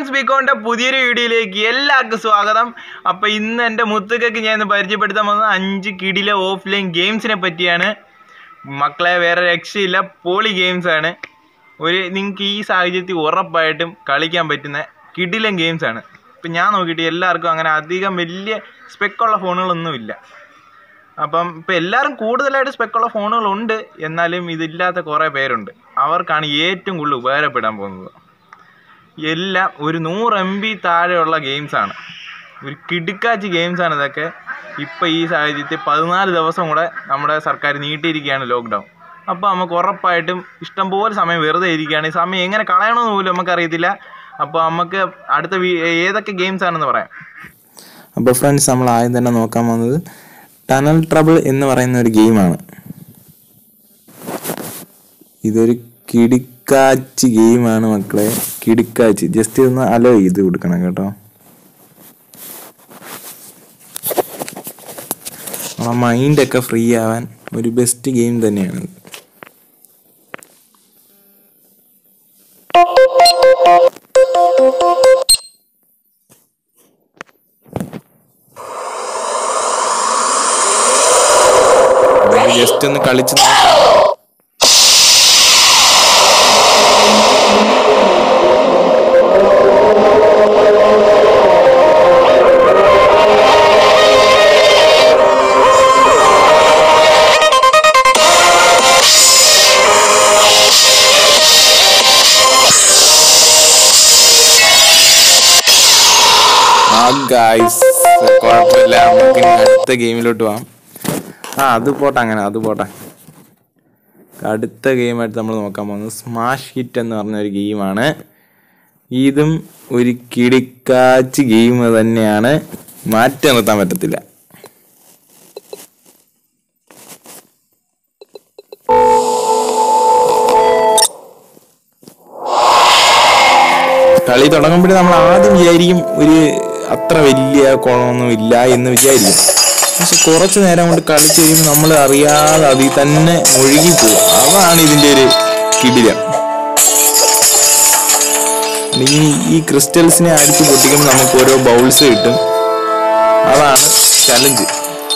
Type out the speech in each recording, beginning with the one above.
friends ബിക്കോണിൻ്റെ പുതിയൊരു വീഡിയോയിലേക്ക് എല്ലാവർക്കും സ്വാഗതം അപ്പോൾ ഇന്ന് എൻ്റെ മുത്തുക്കൾക്ക് ഞാൻ ഇന്ന് പരിചയപ്പെടുത്താൻ പോകുന്നത് അഞ്ച് കിടിലെ ഓഫ്ലൈൻ ഗെയിംസിനെ പറ്റിയാണ് മക്കളെ വേറെ രക്ഷയില്ല പോളി ഗെയിംസ് ആണ് ഒരു നിങ്ങൾക്ക് ഈ സാഹചര്യത്തിൽ ഉറപ്പായിട്ടും കളിക്കാൻ പറ്റുന്ന കിടിലൻ ഗെയിംസ് ആണ് ഇപ്പം ഞാൻ നോക്കിയിട്ട് എല്ലാവർക്കും അങ്ങനെ അധികം വലിയ സ്പെക്കുള്ള ഫോണുകളൊന്നുമില്ല അപ്പം ഇപ്പം എല്ലാവരും കൂടുതലായിട്ട് സ്പെക്കുള്ള ഫോണുകളുണ്ട് എന്നാലും ഇതില്ലാത്ത കുറേ പേരുണ്ട് അവർക്കാണ് ഏറ്റവും കൂടുതൽ ഉപകാരപ്പെടാൻ പോകുന്നത് എല്ലാം ഒരു നൂറ് എം ബി താഴെയുള്ള ഗെയിംസാണ് ഒരു കിടുക്കാച്ചി ഗെയിംസാണ് ഇതൊക്കെ ഇപ്പം ഈ സാഹചര്യത്തിൽ പതിനാല് ദിവസം കൂടെ നമ്മുടെ സർക്കാർ നീട്ടിയിരിക്കുകയാണ് ലോക്ക്ഡൗൺ അപ്പോൾ നമുക്ക് ഉറപ്പായിട്ടും ഇഷ്ടംപോലെ സമയം വെറുതെ ഇരിക്കുകയാണ് ഈ സമയം എങ്ങനെ കളയണമെന്ന് പോലും നമുക്കറിയത്തില്ല അപ്പോൾ നമുക്ക് അടുത്ത വീ- ഏതൊക്കെ ഗെയിംസ് ആണെന്ന് പറയാം അപ്പോൾ ഫ്രണ്ട്സ് നമ്മൾ ആദ്യം തന്നെ നോക്കാൻ പോകുന്നത് ടണൽ ട്രബിൾ എന്ന് പറയുന്ന ഒരു ഗെയിമാണ് ഇതൊരു കിടുക്കാച്ചി ഗെയിമാണ് മക്കളെ കിടുക്കാച്ചി ജസ്റ്റ് ഒന്ന് അലോ ചെയ്ത് കൊടുക്കണം കേട്ടോ നമ്മളെ മൈൻഡൊക്കെ ഫ്രീ ആവാൻ ഒരു ബെസ്റ്റ് ഗെയിം തന്നെയാണ് ജസ്റ്റ് ഒന്ന് കളിച്ച് നോക്കാം ആ ഗായ്സ് കുഴപ്പമില്ല നമുക്ക് ഇനി അടുത്ത ഗെയിമിലോട്ട് പോവാം ആ അത് പോട്ടെ അങ്ങനെ അത് പോട്ടെ അടുത്ത ഗെയിമായിട്ട് നമ്മൾ നോക്കാൻ പോകുന്നത് സ്മാഷ് ഹിറ്റ് എന്ന് പറഞ്ഞ ഒരു ഗെയിമാണ് ഇതും ഒരു കിടിക്കാച്ച് ഗെയിം തന്നെയാണ് മാറ്റി നിർത്താൻ പറ്റത്തില്ല കളി തുടങ്ങുമ്പോഴേ നമ്മൾ ആദ്യം വിചാരിക്കും ഒരു അത്ര വലിയ കുളമൊന്നും ഇല്ല എന്ന് വിചാരിക്കും പക്ഷെ കുറച്ച് നേരം കൊണ്ട് കളിച്ച് കഴിയുമ്പോൾ നമ്മൾ അറിയാതെ അതിൽ തന്നെ ഒഴുകി പോകും അതാണ് ഇതിന്റെ ഒരു കിടിലം ഈ ഈ ക്രിസ്റ്റൽസിനെ അടിച്ച് പൊട്ടിക്കുമ്പോൾ നമുക്ക് ഓരോ ബൗൾസ് കിട്ടും അതാണ് ചലഞ്ച്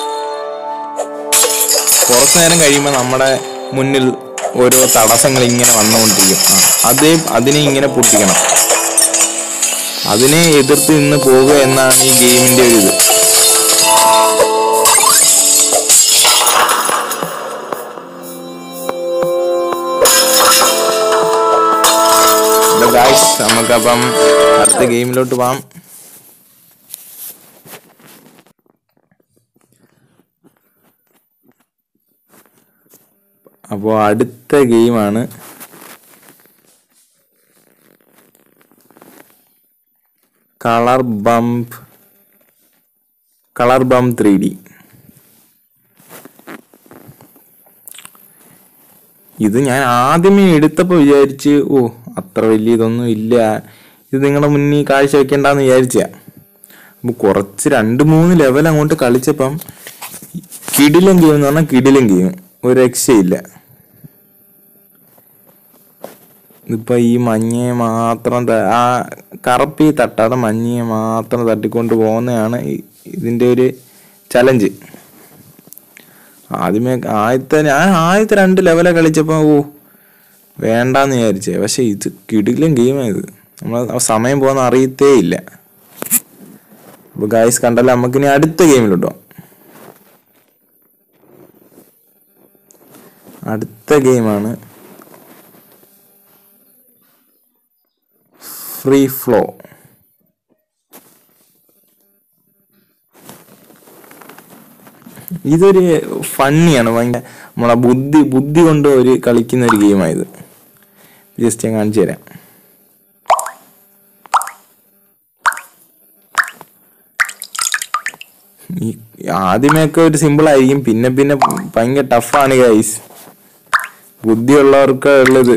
കുറച്ചു നേരം കഴിയുമ്പോൾ നമ്മുടെ മുന്നിൽ ഓരോ തടസ്സങ്ങൾ ഇങ്ങനെ വന്നുകൊണ്ടിരിക്കും ആ, അതേ അതിനെ ഇങ്ങനെ പൊട്ടിക്കണം അതിനെ എതിർത്ത് നിന്ന് പോവുക എന്നാണ് ഈ ഗെയിമിന്റെ ഒരു ഇത് ഗായ്സ് നമുക്കപ്പം അടുത്ത ഗെയിമിലോട്ട് പോവാം അപ്പോൾ അടുത്ത ഗെയിമാണ് colour bump colour bump three D ഇത് ഞാൻ ആദ്യമേ എടുത്തപ്പോൾ വിചാരിച്ച് ഓ അത്ര വലിയ ഇതൊന്നും ഇല്ല ഇത് നിങ്ങളുടെ മുന്നിൽ കാഴ്ച വെക്കണ്ടെന്ന് വിചാരിച്ച അപ്പോൾ കുറച്ച് രണ്ട് മൂന്ന് ലെവൽ അങ്ങോട്ട് കളിച്ചപ്പം കിടിലൻ ഗെയിം എന്ന് പറഞ്ഞാൽ കിടിലൻ ഗെയിം ഒരു രക്ഷയില്ല ഇപ്പൊ ഈ മഞ്ഞയെ മാത്രം ത- ആ കറുപ്പി തട്ടാതെ മഞ്ഞയെ മാത്രം തട്ടിക്കൊണ്ട് പോകുന്നതാണ് ഈ- ഇതിന്റെ ഒരു ചലഞ്ച് ആദ്യമേ ആദ്യത്തെ ഞാൻ ആദ്യത്തെ രണ്ട് ലെവലെ കളിച്ചപ്പോ ഓ വേണ്ടാന്ന് വിചാരിച്ചേ പക്ഷെ ഇത് കിടിലും ഗെയിമാണ് ഇത് നമ്മൾ സമയം പോകുന്ന അറിയത്തേ ഇല്ല അപ്പൊ ഗായ്സ് കണ്ടല്ലോ നമുക്കിനി അടുത്ത ഗെയിമിലോട്ടോ അടുത്ത ഗെയിമാണ് ഫ്രീ ഫ്ലോ ഇതൊരു ഫണ്ണിയാണ് ഭയങ്കര നമ്മളെ ബുദ്ധി ബുദ്ധി കൊണ്ട് ഒരു കളിക്കുന്ന ഒരു ഗെയിമായത് ജസ്റ്റ് ഞാൻ കാണിച്ചു തരാം ഈ ആദ്യമൊക്കെ ഒരു സിമ്പിൾ ആയിരിക്കും പിന്നെ പിന്നെ ഭയങ്കര ടഫാണ് ഗൈസ് ബുദ്ധിയുള്ളവർക്ക് ഉള്ളത്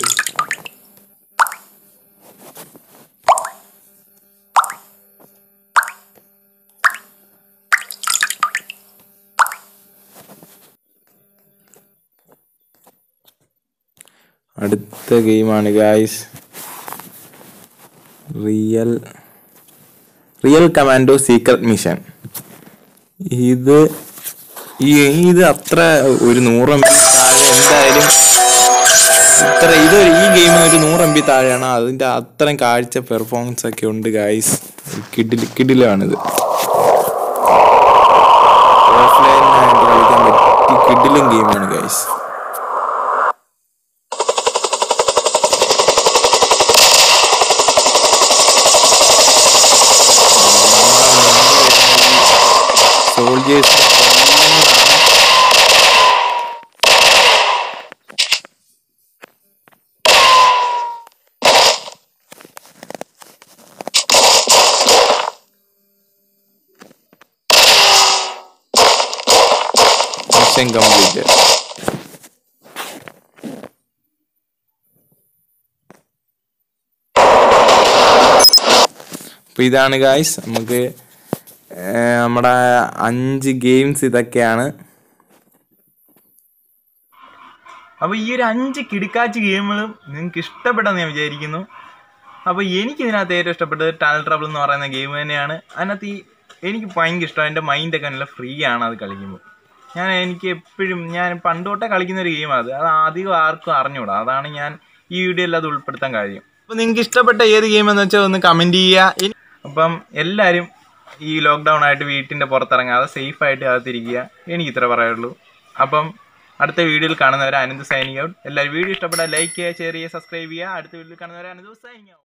അടുത്ത ഗെയിമാണ് guys real real commando secret mission ഇത് ഈ ഇത് അത്ര ഒരു നൂറ് എം ബി താഴെ എന്തായാലും ഇത്ര ഇത് ഈ ഗെയിം ഒരു നൂറ് എം ബി താഴെയാണ് അതിന്റെ അത്രയും കാഴ്ച പെർഫോമൻസ് ഒക്കെ ഉണ്ട് ഗൈസ് കിഡിൽ കിഡിലാണിത് ഓഫ്ലൈൻ ആയിട്ട് കളിക്കാൻ പറ്റി കിഡിലും ഗെയിമാണ് ഗൈസ് സോൾജേഴ്സ് മിഷൻ കംപ്ലീറ്റ് അപ്പൊ ഇതാണ് ഗായ്സ് നമുക്ക് ഏർ, നമ്മുടെ അഞ്ച് ഗെയിംസ് ഇതൊക്കെയാണ് അപ്പോൾ ഈ ഒരു അഞ്ച് കിടുക്കാച്ച് ഗെയിമുകളും നിങ്ങൾക്ക് ഇഷ്ടപ്പെട്ടെന്ന് ഞാൻ വിചാരിക്കുന്നു അപ്പോൾ എനിക്ക് ഇതിനകത്ത് ഏറ്റവും ഇഷ്ടപ്പെട്ടത് ടണൽ ട്രബിൾ എന്ന് പറയുന്ന ഗെയിം തന്നെയാണ് അതിനകത്ത് ഈ എനിക്ക് ഭയങ്കര ഇഷ്ടം എൻ്റെ മൈൻഡൊക്കെ നല്ല ഫ്രീ ആണ് അത് കളിക്കുമ്പോൾ ഞാൻ എനിക്ക് എപ്പോഴും ഞാൻ പണ്ട് തൊട്ടേ കളിക്കുന്ന ഒരു ഗെയിമാണ് അത് അത് അധികം ആർക്കും അറിഞ്ഞൂടാ അതാണ് ഞാൻ ഈ വീഡിയോയിൽ അത് ഉൾപ്പെടുത്താൻ കാര്യം അപ്പോൾ നിങ്ങൾക്ക് ഇഷ്ടപ്പെട്ട ഏത് ഗെയിം എന്ന് വെച്ചാൽ ഒന്ന് കമൻറ്റ് ചെയ്യുക ഇനി- അപ്പം എല്ലാവരും ഈ ലോക്ക്ഡൗൺ ആയിട്ട് വീട്ടിൻ്റെ പുറത്തിറങ്ങാതെ സേഫായിട്ട് അകത്തിരിക്കുക എനിക്ക് ഇത്ര പറയുള്ളൂ അപ്പം അടുത്ത വീഡിയോയിൽ കാണുന്നവരെ അനന്ത് സൈനിങ് ഔട്ട് എല്ലാവരും വീഡിയോ ഇഷ്ടപ്പെട്ടാൽ ലൈക്ക് ചെയ്യുക ഷെയർ ചെയ്യുക സബ്സ്ക്രൈബ് ചെയ്യുക അടുത്ത വീഡിയോയിൽ കാണുന്നവരെ അനന്ത് സൈനിങ് ഔട്ട്